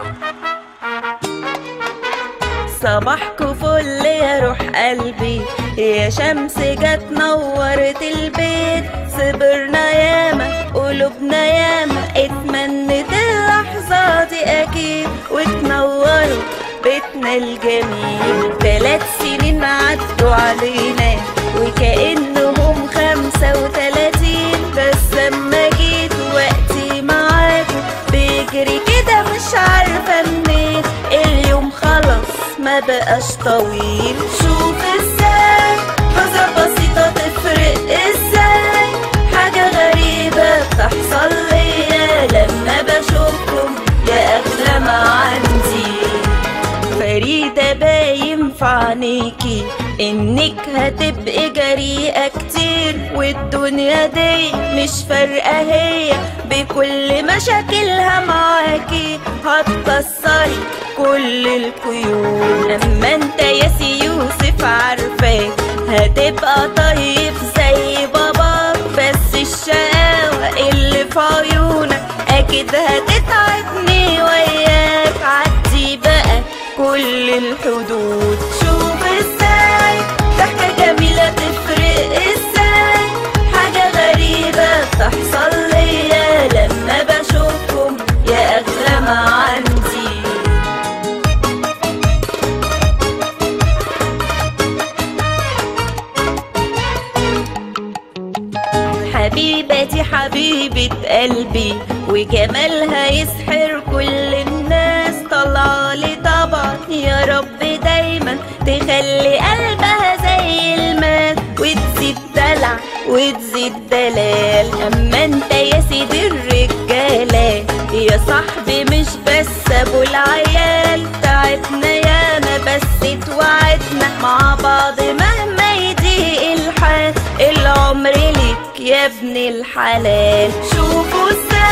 صباحكوا فل يا روح قلبي يا شمس جت نورت البيت صبرنا ياما قلوبنا ياما اتمنت اللحظة دي أكيد وتنوروا بيتنا الجميل ثلاث سنين عدوا علينا وكأنهم خمسة وتلاتين بس اما جيت وقتي معاكوا بيجري كده مش عارفة منين اليوم خلاص ما بقاش طويل شوف ازاي نظرة بسيطة تفرق ازاي حاجة غريبة بتحصل ليا لما بشوفكم يا أغلى ما عندي فريدة باين في عينيكي انك هتبقي جريئة كتير والدنيا دي مش فارقة هي بكل مشاكلها معاكي هتكسري كل القيود اما انت يا سي يوسف عارفاك هتبقى طيب زي بابا بس الشقاوة اللي في عيونك اكيد هتتعبني وياك عدي بقى كل الحدود شوف ازاي ضحكة جميلة تفرق ازاي حاجة غريبة بتحصل ليا لما بشوفكم يا أغلى ما عندي حبيبتي حبيبة قلبي وجمالها يسحر كل الناس طلعلي طبعا يا رب دايما تخلي قلبها زي الماس وتزيد دلع وتزيد دلال اما انت يا سيدي الرجالة يا صاحبي مش بس ابو العيال تعبنا ياما بس اتوعدنا مع بعض مهما يضيق الحال العمر ليك يا ابن الحلال شوفوا ازاي